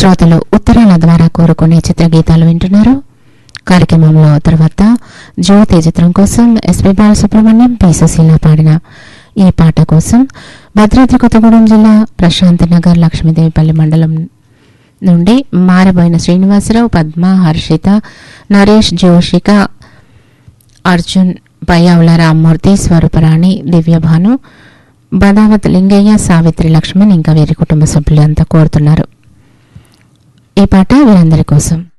శ్రోతలు ఉత్తరాల ద్వారా కోరుకునే చిత్రగీతాలు వింటున్నారు కార్యక్రమంలో తర్వాత జ్యోతి చిత్రం కోసం ఎస్పి బాలసుబ్రహ్మణ్యం పి సుశీల పాడిన ఈ పాట కోసం భద్రాద్రి కొత్తగూడెం జిల్లా ప్రశాంతి నగర్ లక్ష్మీదేవిపల్లి మండలం నుండి మారబోయిన శ్రీనివాసరావు పద్మ హర్షిత నరేష్ జోషిక అర్జున్ పయ్యావుల రామ్మూర్తి స్వరూపరాణి దివ్యభాను బదావత్ లింగయ్య సావిత్రి లక్ష్మణ్ ఇంకా వీరి కుటుంబ సభ్యులంతా కోరుతున్నారు ఈ పాట వీరందరి కోసం